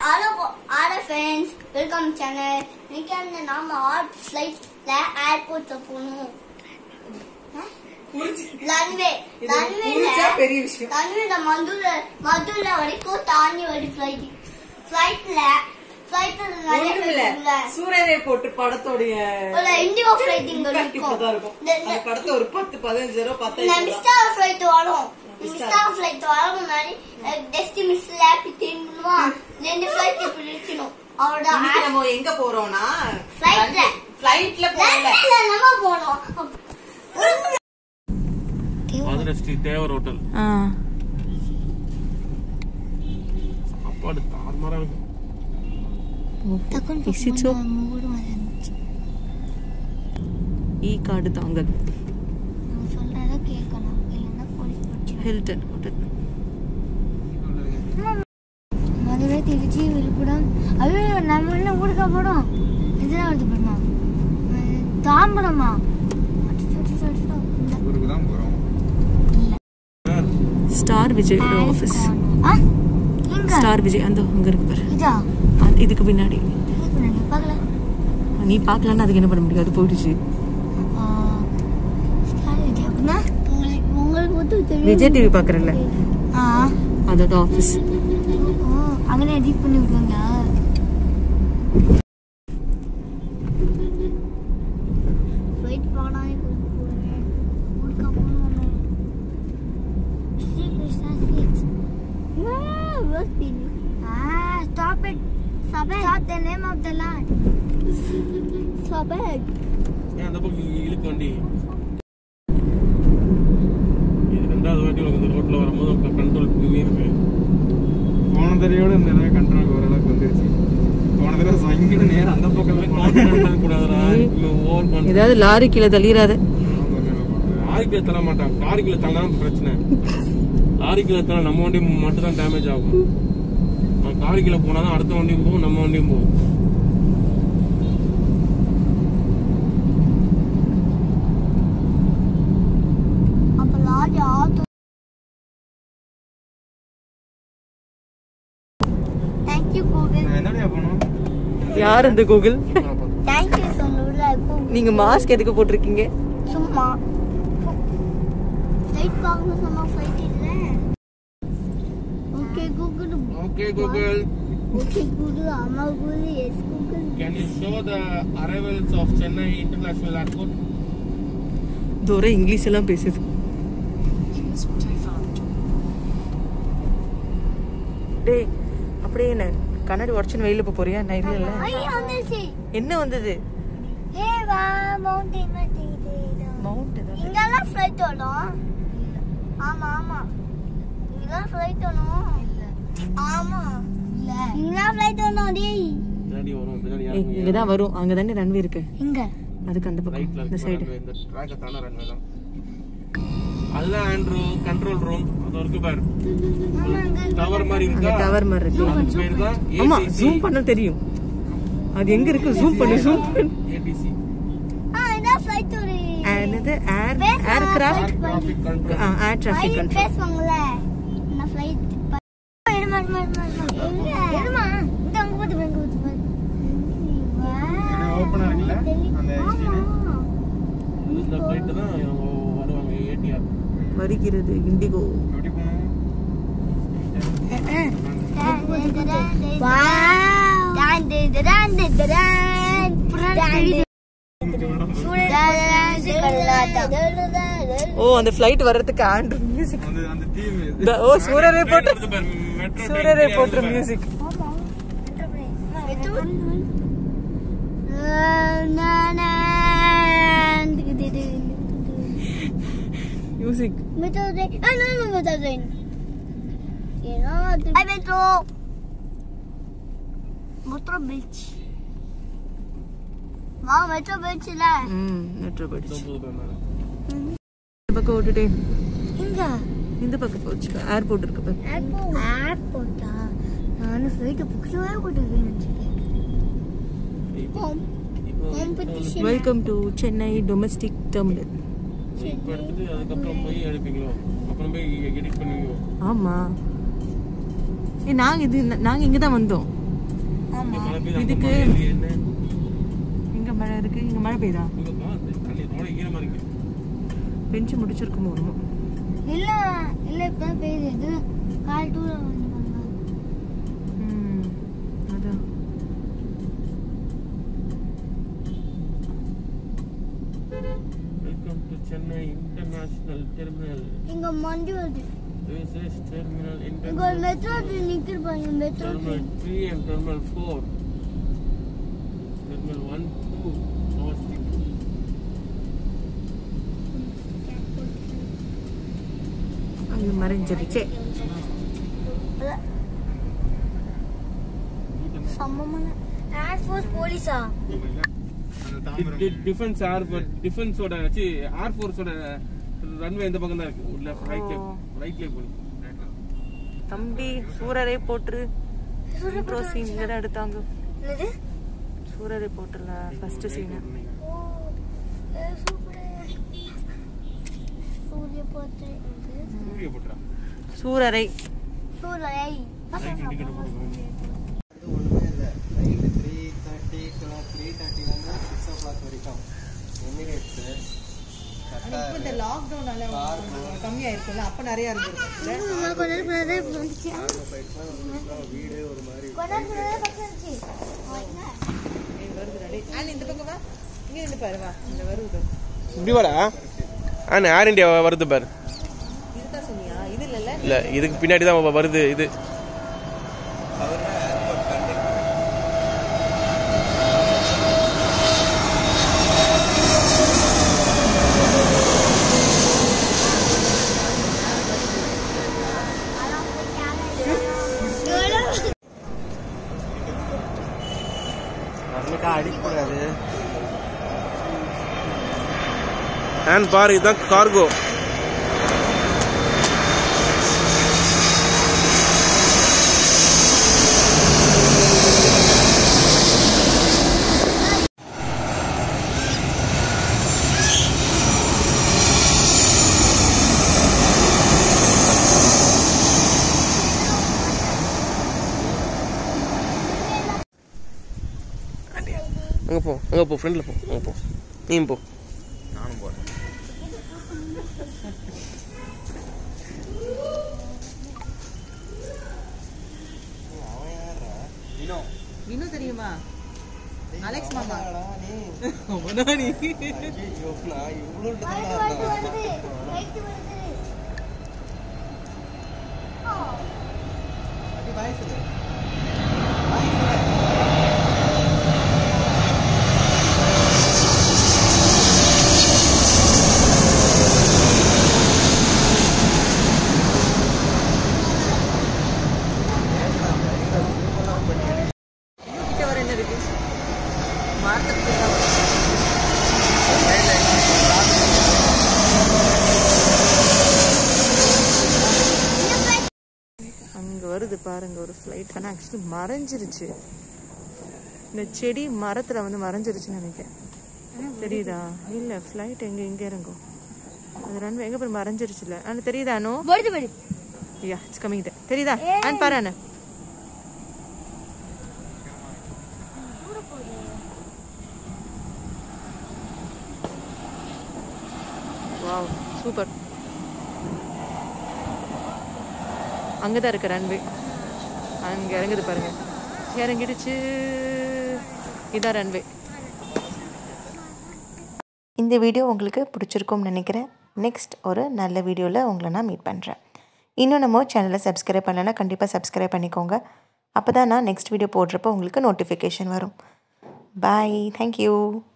Hello hello friends welcome channel இன்னைக்கு அந்த நாம ஆர்ட் ஃப்ளைட்ல ஏர்போர்ட்ல போகணும் ரன்வே புரிஞ்சா பெரிய விஷயம் ரன்வேல மதுரை மதுரை வரைக்கும் தாண்டி ஒரு ஃப்ளைட் ஃப்ளைட்ல ஃப்ளைட்ல நிறைய ஒண்ணுமில்ல flight இருக்குல்ல. சூரியனை போட்டு படத்தோடைய ஒரு இண்டிகோ ஃப்ளைட் இங்க impact இப்பதான் இருக்கும் இருக்கும் இந்த- அந்த படத்தை ஒரு பத்து பதினஞ்சு ரூபா இந்த பத்தாயிரம் ரூபா. மிஸ்டார் ஃப்ளைட் வரும் Mistar. மிஸ்டார் ஃப்ளைட் வர முன்னாடி ஜஸ்ட் மிஸ் லேப் திரும்பணுமா ரெண்டு ஃப்ளைட் இப்படி இருக்கணும் அவ்வளவுதான் இன்னைக்கு நம்ம எங்க போறோம்னா Flightல. பிளைட்ல போகல லண்டன்ல நம்ம போனோம் மதுரை ஸ்ரீ தேவர் ஹோட்டல் சாப்பாடு தாறுமாறா இருக்கும் ఇసిచో ఈ కార్డు தாங்கல் சொல்றத கேட்கணும் இல்லைன்னா போலீஸ் பிடிச்சிடும் ஹில்டன் ஹோட்டல் மதுரை திருச்சி விழுப்புரம் ஐயோ நம்ம என்ன ஊருக்கா போடும் இதெல்லாம் வருது போடுமா தாம்பரமா ஊருக்கு தான் போறோம் ஸ்டார் விஜய் ஆஃபீஸ் ஆ எங்க ஸ்டார் விஜய் அந்த அங்க இருக்கு பாரு இதா அந்த- இதுக்கு பின்னாடி இதுக்கு முன்னாடி பார்க்கல நீ பார்க்கலன்னா அதுக்கு என்ன பண்ண முடியும் அது போயிடுச்சு ஆ, ஸ்டார் விஜய் அப்படின்னா உங்களுக்கு உங்களுக்கு மட்டும் தெரியும் விஜய் டிவி பாக்குறல்ல ஆ அதோட ஆஃபீஸ் ஓ அங்கே எடிட் பண்ணி விடுவாங்களா ஃப்ளைட் போனாலே போகிறேன் ஊருக்கா போகணும் Sri Krishna sweets Ah, stop it. Stop it. Stop the name of the land. Stop it. ஏன் அந்த பக்கம் இ- இழுக்க வண்டி இது ரெண்டாவது வாட்டி உனக்கு இந்த ரோட்ல வரும்போது கண்ட்ரோல் இருக்கு போன தடவையோட இந்த தடவை கண்ட்ரோல் ஓரளவுக்கு வந்துருச்சு போன தடவை சங்கிட்டு நேரம் அந்த பக்கம் தான் போனோம். கூடாதுடா ஓவர் ஏதாவது லாரி கீழே தள்ளிடாத லாரிக்குள்ள தள்ள மாட்டான் லாரிக்குள்ள தள்ளா பிரச்சனை லாரிக்குள்ள தள்ள நம்ம வண்டி மட்டும் தான் டேமேஜ் ஆகும் நான் லாரிக்குள்ள போனாதான் அடுத்த வண்டியும் போகும் நம்ம வண்டியும் போகும் அப்ப லாரி ஆட்டோ தேங்க்யூ கூகுள் நான் என்னடையா போனோம் யார் இந்த கூகுள் தேங்க்யூ சொன்னதுல இப்போ நீங்க மாஸ்க் எதுக்கு போட்டிருக்கீங்க சும்மா ஃப்ளைட் பார்க்கணும் சொன்னா ஃப்ளைட் இல்ல okay Google okay Google okay Google அம்மா Google yes Google can you show the arrivals of Chennai international airport தூரம் இங்கிலீஷ் எல்லாம் பேசுது டேய் அப்படியே என்ன கண்ணாடி உடச்சுன்னு வெளியில போக போறியா நான் இல்ல இல்ல ஐ வந்துருச்சு என்ன வந்தது ஹே வா மவுண்டன் மாதிரி மவுண்ட் இங்கெல்லாம் ஃப்ளைட் வரும் ஆமா ஆமா இங்கெல்லாம் ஃப்ளைட் வரும் ஆமா இல்ல இங்கெல்லாம் ஃப்ளைட் வரும் டேய் பின்னாடி வரும் பின்னாடி ஏய், இங்கதான் வரும் அங்க தானே ரன்வே இருக்கு எங்க அதுக்கு அந்த பக்கம் ரைட்ல இந்த இருக்கு சைடு runway, இந்த ட்ராக்க தான ரன்வே தான் அதுதான் ஆண்ட்ரூ கண்ட்ரோல் ரூம் அது இருக்கு பாரு ஆமா அங்க டவர் மாதிரி அந்த இருக்கா டவர் மாதிரி இருக்கு அதுக்கு பேர் தான் ஆமா ஜூம் பண்ண தெரியும் அது எங்க இருக்கு ஜூம் பண்ணு ஜூம் பண்ணு ஏடிசி ஆ இதான் ஃப்ளைட் ஒரு என்னது ஏர் பேசுனா aircraft traffic control air traffic file control பேசுவாங்கல்ல இந்த ஃப்ளைட் எடுமா எடுமா எடுமா எடுமா இந்த அங்க போட்டு அங்க போட்டு ஓப்பனா இருக்குல்ல அந்த screen. இந்த ஃளைட் தான் அவங்க வருவாங்க ஏடிஆர் வருகிறது இண்டிகோ எப்படி போனோம் ஓ அந்த ஃளைட் வர்றதுக்கு ஆண்ட்ரூ மியூசிக் அந்த அந்த தீம் ஓ சூரரை போட்டு மெட்ரோ சூரரை போட்டு music music Metro train. Ah, no, no, metro train. You know what to... Ay, metro! Metro beach. வா மெட்ரோ போயிடுச்சுல ம் மெட்ரோ போயிடுச்சு இந்த பக்கம் விட்டுட்டு எங்க இந்த பக்கம் போச்சு ஏர்போர்ட் இருக்கு பாரு ஏர்போர்ட்டா நானும் ஃப்ளைட்டை புக்கிச்சவே போட்டுருக்கேன்னு நினச்சிருக்கேன் competition welcome to Chennai domestic terminal இப்ப எடுத்துட்டு அதுக்கப்புறம் போய் எடுப்பீங்களோ அப்புறம் போய் எடிட் பண்ணுவீங்களோ ஆமா ஏ நாங்க இது நாங்க இங்க தான் வந்தோம் இங்க மழை பெய்யுது அங்க இதுக்கு- மழை இல்லையே, என்ன இங்க மழை இருக்கு இங்க மழை பெய்யுதா இங்க பாரு தண்ணி ரோட ஈரமா இருக்கு பெஞ்சு முடிச்சிருக்குமோ என்னமோ இல்ல இல்ல இப்ப பெய்யுது இது கால் டூல வந்து வந்தா ம், அதான் welcome to Chennai international terminal இங்க மஞ்சு வருது திஸ் இஸ் டெர்மினல் இங்க ஒரு இன்டர்நேஷனல் மெட்ரோ ட்ரெயின் நிக்குது பாருங்க metro terminal train three and terminal four terminal one two நாஸ்டிக் அது மறைஞ்சிருச்சே சம்மமான ஏர்ஃபோர்ஸ் போலீஸா அந்த தாம்பரம் டிஃபென்ஸ் ஏர் டிஃபென்ஸோட சி ஏர் ஃபோர்ஸோட ரன்வே இந்த பக்கம் தான் இருக்கு உள்ள ரைட்ல ஓ. ரைட்லயே போய் தம்பி சூரரை போட்டுரு இன்ட்ரோ சீன் இங்க தான் எடுத்தாங்க என்னது சூரரை போட்டுல ஃபர்ஸ்ட் சீன் ஓ ஏ சூப்பரே சூரிய போட்டு சூரிய போட்டுறா சூரரை சூரிய டிக்கெட் போட்டுருக்கோம் ஒன்றுமே இல்லை நைட்டு த்ரீ தேர்ட்டி த்ரீ தேர்ட்டிலேருந்து சிக்ஸ் ஓ கிளாக் வரைக்கும் எமிரேட்ஸு இந்த லாக்டவுனால கம்மியா இருக்கும்ல அப்ப நிறைய இருந்திருக்கும் வீடு ஒரு மாதிரி இந்த பக்கம் வா இங்க இருந்து பாரு வா இந்த வருது இப்படி வரா ஆ ஏர் இந்தியா வருது பாரு இதுதான் சொன்னியா இது இல்லல்ல இல்ல இதுக்கு பின்னாடி தான் வருது இது மறந்துட்டா அடிக்கக்கூடாது அண்ட் பாரு இதுதான் கார்கோ அங்க போ அங்க போ ஃப்ரெண்ட்ல போ அங்க போ நீயும் போ நானும் போறேன் வினு தெரியுமா அலெக்ஸ் மாமா இவ்வளோ அடி பாய் சொல்லு இன்னும் கிட்ட வர என்ன இருக்கு மார்க்கெட் அங்க வருது பாருங்க ஒரு ஃப்ளைட் ஆனால் ஆக்சுவலி மறைஞ்சிருச்சு இந்த செடி மரத்துல வந்து மறைஞ்சிருச்சுன்னு நினைக்கிறேன் தெரியுதா இல்ல ஃப்ளைட் எங்க எங்க இறங்கும் அது ரன்வே எங்க போய் மறைஞ்சிருச்சுல ஆனால் தெரியுதா அனு வருது வருது யா இட்ஸ் கமிங் தெரியுதா அண்ட் பாரு அனு வாவ் சூப்பர் அங்கே தான் இருக்கு ரன்வே அங்கே இறங்குது பாருங்க இறங்கிடுச்சு இதான் ரன்வே இந்த வீடியோ உங்களுக்கு பிடிச்சிருக்கும்னு நினைக்கிறேன் நெக்ஸ்ட் ஒரு நல்ல வீடியோவில் உங்களை நான் மீட் பண்ணுறேன் இன்னும் நம்ம சேனலை சப்ஸ்கிரைப் பண்ணலைன்னா கண்டிப்பாக சப்ஸ்கிரைப் பண்ணிக்கோங்க அப்போ தான் நான் நெக்ஸ்ட் வீடியோ போடுறப்போ உங்களுக்கு நோட்டிஃபிகேஷன் வரும் பாய் தேங்க்யூ